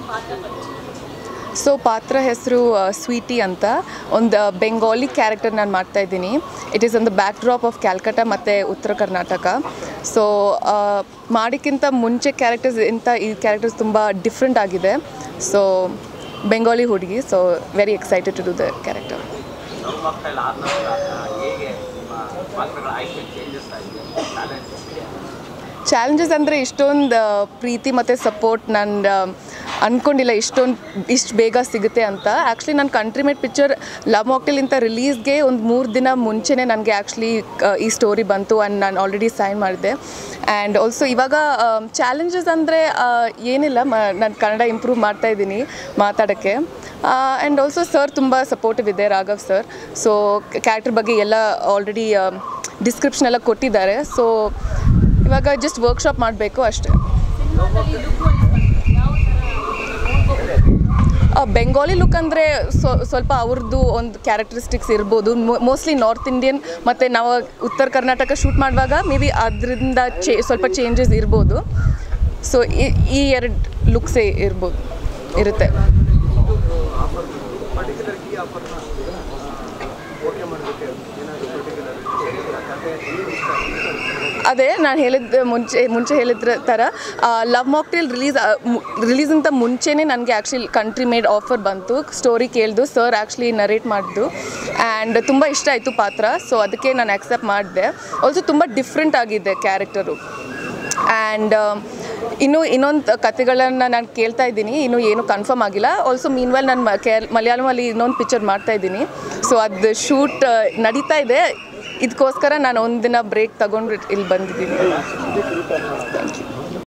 so ಪಾತ್ರ ಹೆಸರು Sweety ಅಂತ ಒಂದು ಬೆಂಗಾಲಿ ಕ್ಯಾರೆಕ್ಟರ್ ನಾನು ಮಾಡ್ತಾ ಇದ್ದೀನಿ it is on the backdrop of Calcutta ಮತ್ತು ಉತ್ತರ ಕರ್ನಾಟಕ ಸೊ ಮಾಡೋಕ್ಕಿಂತ ಮುಂಚೆ ಕ್ಯಾರೆಕ್ಟರ್ಸ್ ಇಂಥ ಈ ಕ್ಯಾರೆಕ್ಟರ್ಸ್ ತುಂಬ ಡಿಫ್ರೆಂಟ್ ಆಗಿದೆ ಸೊ ಬೆಂಗಾಲಿ ಹುಡುಗಿ so very excited to do the character love mocktail ಆದ ನಂತರ ಹೇಗೆ ನಿಮ್ಮ ಪಾತ್ರಗಳ ಆಯ್ಕೆ ಚೇಂಜಸ್ ಆಗಿದೆ ಚಾಲೆಂಜ್ ಚಾಲೆಂಜಸ್ ಅಂದರೆ ಇಷ್ಟೊಂದು ಪ್ರೀತಿ ಮತ್ತು ಸಪೋರ್ಟ್ ನಾನು ಅಂದ್ಕೊಂಡಿಲ್ಲ ಇಷ್ಟೊಂದು ಇಷ್ಟು ಬೇಗ ಸಿಗುತ್ತೆ ಅಂತ ಆ್ಯಕ್ಚುಲಿ ನನ್ನ country made picture love mocktail ಇಂಥ ರಿಲೀಸ್ಗೆ ಒಂದು ಮೂರು ದಿನ ಮುಂಚೆನೇ ನನಗೆ ಆ್ಯಕ್ಚುಲಿ ಈ ಸ್ಟೋರಿ ಬಂತು ಆ್ಯಂಡ್ ನಾನು ಆಲ್ರೆಡಿ ಸೈನ್ ಮಾಡಿದೆ ಆ್ಯಂಡ್ ಆಲ್ಸೋ ಇವಾಗ ಚಾಲೆಂಜಸ್ ಅಂದರೆ ಏನಿಲ್ಲ ಮ ನಾನು ಕನ್ನಡ ಇಂಪ್ರೂವ್ ಮಾಡ್ತಾ ಇದ್ದೀನಿ ಮಾತಾಡೋಕ್ಕೆ ಆ್ಯಂಡ್ ಆಲ್ಸೋ ಸರ್ ತುಂಬ ಸಪೋರ್ಟಿವ್ ಇದೆ ರಾಘವ್ ಸರ್ ಸೊ ಕ್ಯಾರೆಕ್ಟರ್ ಬಗ್ಗೆ ಎಲ್ಲ ಆಲ್ರೆಡಿ ಡಿಸ್ಕ್ರಿಪ್ಷನ್ ಎಲ್ಲ ಕೊಟ್ಟಿದ್ದಾರೆ ಸೊ ಇವಾಗ ಜಸ್ಟ್ ವರ್ಕ್ಶಾಪ್ ಮಾಡಬೇಕು ಅಷ್ಟೇ ಬೆಂಗಾಲಿ ಲುಕ್ ಅಂದರೆ ಸ್ವಲ್ಪ ಅವ್ರದ್ದು ಒಂದು ಕ್ಯಾರೆಕ್ಟರಿಸ್ಟಿಕ್ಸ್ ಇರ್ಬೋದು ಮೋಸ್ಟ್ಲಿ ನಾರ್ತ್ ಇಂಡಿಯನ್ ಮತ್ತು ನಾವು ಉತ್ತರ ಕರ್ನಾಟಕ ಶೂಟ್ ಮಾಡುವಾಗ ಮೇ ಬಿ ಅದರಿಂದ ಚೇ ಸ್ವಲ್ಪ ಚೇಂಜಸ್ ಇರ್ಬೋದು ಸೊ ಈ ಎರಡು ಲುಕ್ಸೇ ಇರ್ಬೋದು ಇರುತ್ತೆ ಅದೇ ನಾನು ಹೇಳಿದ ಮುಂಚೆ ಮುಂಚೆ ಹೇಳಿದ್ರ ಥರ ಲವ್ ಮಾಕ್ಟೇಲ್ ರಿಲೀಸ್ ರಿಲೀಸಿಂತ ಮುಂಚೆನೇ ನನಗೆ ಆ್ಯಕ್ಚುಲಿ ಕಂಟ್ರಿ ಮೇಡ್ ಆಫರ್ ಬಂತು ಸ್ಟೋರಿ ಕೇಳಿದು ಸರ್ ಆ್ಯಕ್ಚುಲಿ ನರೇಟ್ ಮಾಡಿದ್ದು ಆ್ಯಂಡ್ ತುಂಬ ಇಷ್ಟ ಆಯಿತು ಪಾತ್ರ ಸೊ ಅದಕ್ಕೆ ನಾನು ಆಕ್ಸೆಪ್ಟ್ ಮಾಡಿದೆ ಆಲ್ಸೋ ತುಂಬ ಡಿಫ್ರೆಂಟ್ ಆಗಿದೆ ಕ್ಯಾರೆಕ್ಟರು ಆ್ಯಂಡ್ ಇನ್ನು ಇನ್ನೊಂದು ಕತೆಗಳನ್ನು ನಾನು ಕೇಳ್ತಾ ಇದ್ದೀನಿ ಇನ್ನೂ ಏನು ಕನ್ಫರ್ಮ್ ಆಗಿಲ್ಲ ಆಲ್ಸೋ ಮೀನ್ ವೆಲ್ ನಾನು ಕೇರ್ ಮಲಯಾಳಮಲ್ಲಿ ಇನ್ನೊಂದು ಪಿಕ್ಚರ್ ಮಾಡ್ತಾ ಇದ್ದೀನಿ ಸೊ ಅದು ಶೂಟ್ ನಡೀತಾ ಇದೆ ಇದಕ್ಕೋಸ್ಕರ ನಾನು ಒಂದಿನ ಬ್ರೇಕ್ ತಗೊಂಡು ಇಲ್ಲಿ ಬಂದಿದ್ದೀನಿ